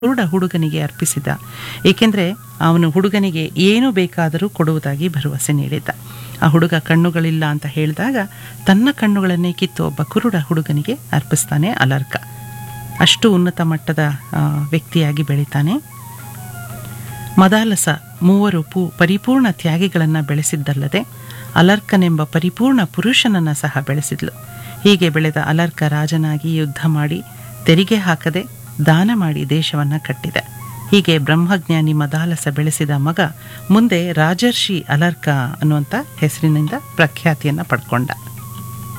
ಕುರುಡ ಹುಡುಗನಿಗೆ ಅರ್ಪಿಸಿದ ಏಕೆಂದರೆ ಅವನು ಹುಡುಗನಿಗೆ ಏನು ಬೇಕಾದರೂ ಕೊಡುವುದಾಗಿ ಭರವಸೆ ನೀಡಿದ್ದ ಆ ಹುಡುಗ ಕಣ್ಣುಗಳಿಲ್ಲ ಅಂತ ಹೇಳಿದಾಗ ತನ್ನ ಕಣ್ಣುಗಳನ್ನೇ ಕಿತ್ತು ಒಬ್ಬ ಕುರುಡ ಹುಡುಗನಿಗೆ ಅರ್ಪಿಸ್ತಾನೆ ಅಲರ್ಕ ಅಷ್ಟು ಉನ್ನತ ಮಟ್ಟದ ಆ, ವ್ಯಕ್ತಿಯಾಗಿ ಬೆಳಿತಾನೆ ಮದಾಲಸ ಮೂವರು ಪೂ ಪರಿಪೂರ್ಣ ತ್ಯಾಗಿಗಳನ್ನು ಬೆಳೆಸಿದ್ದಲ್ಲದೆ ಅಲರ್ಕನೆಂಬ ಪರಿಪೂರ್ಣ ಪುರುಷನನ್ನು ಸಹ ಬೆಳೆಸಿದ್ಲು ಹೀಗೆ ಬೆಳೆದ ಅಲರ್ಕ ರಾಜನಾಗಿ ಯುದ್ಧ ಮಾಡಿ ತೆರಿಗೆ ಹಾಕದೆ ದಾನ ಮಾಡಿ ದೇಶವನ್ನು ಕಟ್ಟಿದೆ ಹೀಗೆ ಬ್ರಹ್ಮಜ್ಞಾನಿ ಮದಾಲಸ ಬೆಳೆಸಿದ ಮಗ ಮುಂದೆ ರಾಜರ್ಷಿ ಅಲರ್ಕ ಅನ್ನುವಂಥ ಹೆಸರಿನಿಂದ ಪ್ರಖ್ಯಾತಿಯನ್ನು ಪಡ್ಕೊಂಡ